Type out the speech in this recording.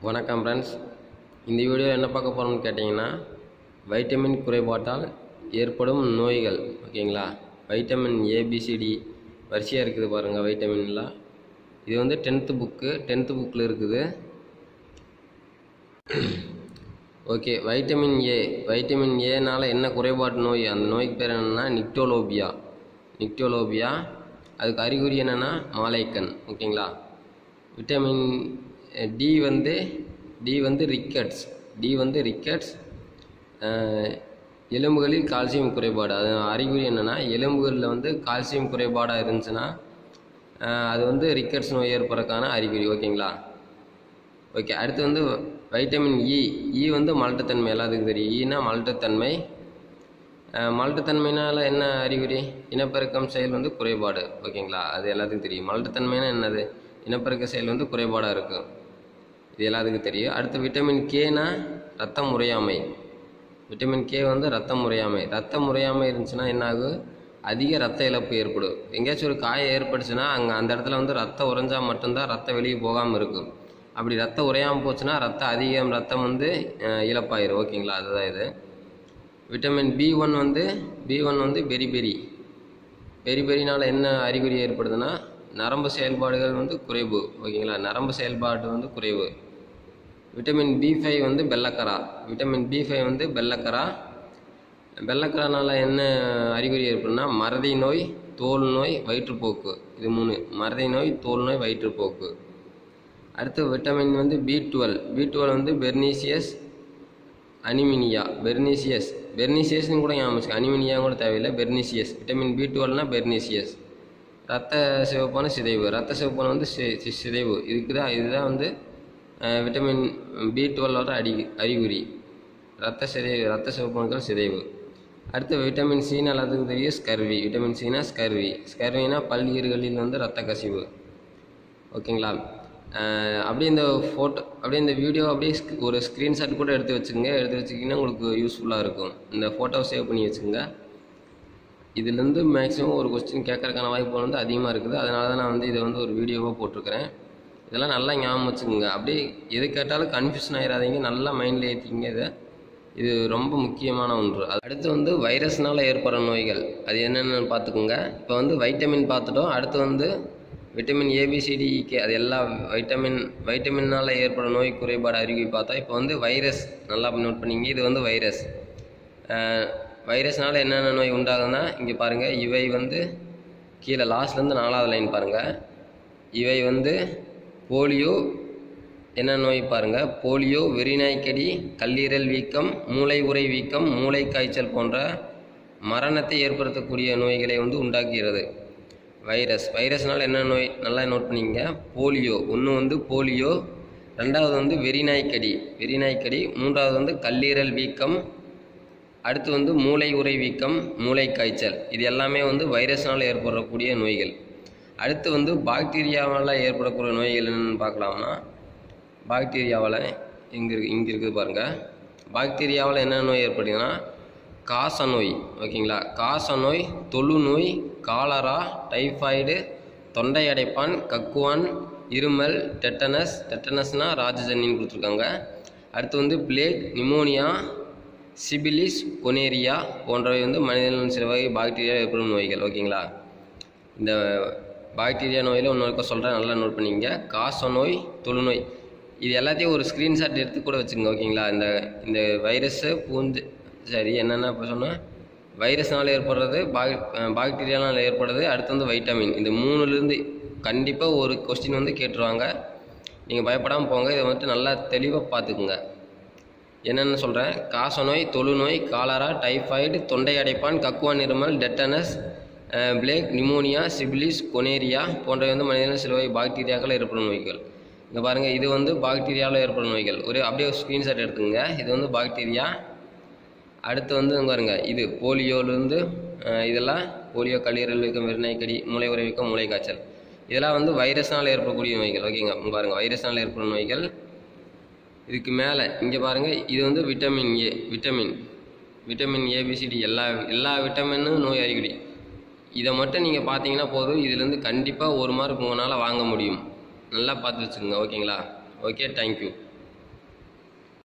வணக்கம் ஃப்ரெண்ட்ஸ் இந்த வீடியோ என்ன பார்க்க போகிறோம்னு கேட்டிங்கன்னா வைட்டமின் குறைபாட்டால் ஏற்படும் நோய்கள் ஓகேங்களா வைட்டமின் ஏபிசிடி வரிசையாக இருக்குது பாருங்கள் வைட்டமின்லாம் இது வந்து டென்த்து புக்கு டென்த்து புக்கில் இருக்குது ஓகே வைட்டமின் ஏ வைட்டமின் ஏனால் என்ன குறைபாட்டு நோய் அந்த நோய்க்கு பேர் என்னென்னா நிக்டோலோபியா நிக்டோலோபியா அதுக்கு அறிகுறி என்னென்னா மாலைக்கண் ஓகேங்களா விட்டமின் டி வந்து டி வந்து ரிக்கட்ஸ் டி வந்து ரிக்கட்ஸ் எலும்புகளில் கால்சியம் குறைபாடு அது அறிகுறி என்னென்னா எலும்புகளில் வந்து கால்சியம் குறைபாடாக இருந்துச்சுன்னா அஹ், அது வந்து ரிக்கட்ஸ் நோய் ஏற்படுறதுக்கான அறிகுறி ஓகேங்களா ஓகே அடுத்து வந்து வைட்டமின் இ இ வந்து மலட்டுத்தன்மை எல்லாத்துக்கும் தெரியும் ஈனா மலட்டுத்தன்மை அஹ், மலட்டுத்தன்மைனால என்ன அறிகுறி இனப்பெருக்கம் செயல் வந்து குறைபாடு ஓகேங்களா அது எல்லாத்துக்கும் தெரியும் மலட்டுத்தன்மைனா என்னது இனப்பெருக்க செயல் வந்து குறைபாடாக இருக்கும் இது எல்லாத்துக்கும் தெரியும் அடுத்து விட்டமின் கேனா ரத்தம் உறையாமை விட்டமின் கே வந்து ரத்தம் உறையாமை ரத்தம் உறையாமை இருந்துச்சுன்னா என்ன ஆகும் அதிக ரத்த இழப்பு ஏற்படும் எங்கேயாச்சும் ஒரு காயம் ஏற்பட்டுச்சுன்னா அங்கே அந்த இடத்துல வந்து ரத்தம் உறைஞ்சா மட்டும்தான் ரத்தம் வெளியே போகாமல் இருக்கும் அப்படி ரத்தம் உறையாமல் போச்சுன்னா ரத்தம் அதிகம் ரத்தம் வந்து அஹ், இழப்பாயிரும் ஓகேங்களா அதுதான் இது விட்டமின் பி ஒன் வந்து பி ஒன் வந்து பெரி பெரி பெரி பெரினால என்ன அறிகுறி ஏற்படுதுன்னா நரம்பு செயல்பாடுகள் வந்து குறைவு ஓகேங்களா நரம்பு செயல்பாடு வந்து குறைவு விட்டமின் பி ஃபைவ் வந்து பெல்லக்கரா விட்டமின் பி ஃபைவ் வந்து பெல்லக்கரா பெல்லக்கரானால என்ன அறிகுறி ஏற்படும்னா மறதி நோய் தோல் நோய் வயிற்றுப்போக்கு இது மூணு மறதி நோய் தோல் நோய் வயிற்றுப்போக்கு அடுத்து விட்டமின் வந்து பி டுவெல் பி டுவெல் வந்து பெர்னீசியஸ் அனிமினியா பெர்னீசியஸ் பெர்னீசியஸ்னு கூட ஞாபகம் வச்சுக்க அனிமினியா கூட தேவையில்லை பெர்னீசியஸ் விட்டமின் பி டுவெல்னா பெர்னீசியஸ் ரத்த சிவப்பான சிதைவு ரத்த சிவப்பான வந்து சி- சி- சிதைவு இதுக்கு தான் இதுதான் வந்து அஹ், விட்டமின் பி டுவெல்லோட அடி அறிகுறி ரத்த சிதைவு ரத்த சிவப்பணுக்கள் சிதைவு அடுத்து விட்டமின் சின்னு எல்லாத்துக்கும் தெரியும் ஸ்கர்வி விட்டமின் சினா ஸ்கர்வி ஸ்கர்வினா பல்லுயிர்களில் வந்து ரத்த கசிவு ஓகேங்களா அஹ் அப்படியே இந்த ஃபோட்டோ அப்படியே இந்த வீடியோ அப்படியே ஸ்க்- ஒரு ஸ்க்ரீன்ஷாட் கூட எடுத்து வச்சுக்கோங்க எடுத்து வச்சுக்கிங்கன்னா உங்களுக்கு யூஸ்ஃபுல்லாக இருக்கும் இந்த ஃபோட்டோவை சேவ் பண்ணி வச்சுக்கோங்க இதுலேருந்து மேக்ஸிமம் ஒரு கொஸ்டின் கேட்கறதுக்கான வாய்ப்பு வந்து அதிகமாக இருக்குது அதனால தான் நான் வந்து இதை வந்து ஒரு வீடியோவாக போட்டிருக்கிறேன் இதெல்லாம் நல்லா ஞாபகம் வச்சுக்கோங்க அப்படியே எது கேட்டாலும் கன்ஃபியூஷன் ஆயிடாதீங்க நல்லா மைண்டில் ஏற்றிங்க இதை இது ரொம்ப முக்கியமான ஒன்று அது அடுத்து வந்து வைரஸ்னால் ஏற்படுற நோய்கள் அது என்னென்னு பார்த்துக்குங்க இப்போ வந்து வைட்டமின் பார்த்துட்டோம் அடுத்து வந்து விட்டமின் ஏபிசிடிக்கு அது எல்லா வைட்டமின் வைட்டமின்னால் ஏற்படுற நோய் குறைபாடு அறிகுறி பார்த்தா இப்போ வந்து வைரஸ் நல்லா நோட் பண்ணிங்க இது வந்து வைரஸ் அஹ், வைரஸ்னால என்னென்ன நோய் உண்டாகுதுன்னா இங்கே பாருங்கள் இவை வந்து கீழே லாஸ்ட்லேருந்து நாலாவது லைன் பாருங்கள் இவை வந்து போலியோ என்ன நோய் பாருங்கள் போலியோ வெறிநாய்க்கடி கல்லீரல் வீக்கம் மூளை உறை வீக்கம் மூளை காய்ச்சல் போன்ற மரணத்தை ஏற்படுத்தக்கூடிய நோய்களை வந்து உண்டாக்குகிறது வைரஸ் வைரஸ்னால் என்ன நோய் நல்லா நோட் பண்ணிங்க போலியோ ஒன்று வந்து போலியோ ரெண்டாவது வந்து வெறிநாய்க்கடி வெறிநாய்க்கடி மூன்றாவது வந்து கல்லீரல் வீக்கம் அடுத்து வந்து மூளை உறை வீக்கம் மூளை காய்ச்சல் இது எல்லாமே வந்து வைரஸ்னால் ஏற்படக்கூடிய நோய்கள் அடுத்து வந்து பாக்டீரியாவால் ஏற்படக்கூடிய நோய்கள் என்னென்னு பார்க்கலாம்னா பாக்டீரியாவால் இங்கே இருக்கு இங்கே இருக்குது பாருங்கள் பாக்டீரியாவால் என்ன நோய் ஏற்படுதுன்னா காச நோய் ஓகேங்களா காச நோய் தொழு நோய் காலரா டைஃபாய்டு தொண்டை அடைப்பான் கக்குவான் இருமல் டெட்டனஸ் டெட்டனஸ்னால் ராஜஜன்னின்னு கொடுத்துருக்காங்க அடுத்து வந்து பிளேக் நிமோனியா சிபிலிஸ் கொனேரியா போன்றவை வந்து மனிதனின் சில வகை பாக்டீரியா ஏற்படும் நோய்கள் ஓகேங்களா இந்த பாக்டீரியா நோயில் ஒன்று இருக்க சொல்கிறேன் நல்லா நோட் பண்ணிங்க காச நோய் தொழுநோய் இது எல்லாத்தையும் ஒரு ஸ்க்ரீன்ஷாட் எடுத்து கூட வச்சுக்கோங்க ஓகேங்களா இந்த இந்த வைரஸு பூஞ்சு சரி என்னென்ன இப்போ சொன்னேன் வைரஸ்னால ஏற்படுறது பாக் பாக்டீரியானால் ஏற்படுறது அடுத்து வந்து வைட்டமின் இந்த மூணுலேருந்து கண்டிப்பாக ஒரு கொஸ்டின் வந்து கேட்டுருவாங்க நீங்கள் பயப்படாமல் போங்க இதை வந்துட்டு நல்லா தெளிவாக பார்த்துக்குங்க என்னென்னு சொல்கிறேன் காசநோய் தொழுநோய் காலரா டைஃபாய்டு தொண்டை அடைப்பான் கக்குவான் இருமல் tetanus ah, plague pneumonia syphilis gonorrhoea போன்றவை வந்து மனிதனில் சில வகை பாக்டீரியாக்கள் ஏற்படும் நோய்கள் இங்கே பாருங்கள் இது வந்து பாக்டீரியாவில் ஏற்படும் நோய்கள் ஒரு அப்படியே ஸ்க்ரீன்ஷாட் எடுத்துங்க இது வந்து பாக்டீரியா அடுத்து வந்து இங்க பாருங்க இது போலியோலேருந்து இதெல்லாம் போலியோ கல்லீரல் வீக்கம் வெறிநாய்க்கடி மூளை உறை வீக்கம் மூளை காய்ச்சல் இதெல்லாம் வந்து வைரஸ்னால் ஏற்படக்கூடிய நோய்கள் ஓகேங்க இங்க பாருங்க வைரஸ்னால் ஏற்படும் நோய்கள் இதுக்கு மேலே இங்கே பாருங்கள் இது வந்து vitamin A vitamin vitamin A B C D எல்லா எல்லா விட்டமினும் நோய் அறிகுறி இதை மட்டும் நீங்கள் பார்த்தீங்கன்னா போதும் இதுலேருந்து கண்டிப்பாக ஒரு மார்க் உங்களால் வாங்க முடியும் நல்லா பார்த்து வச்சுக்கோங்க ஓகேங்களா ஓகே தேங்க்யூ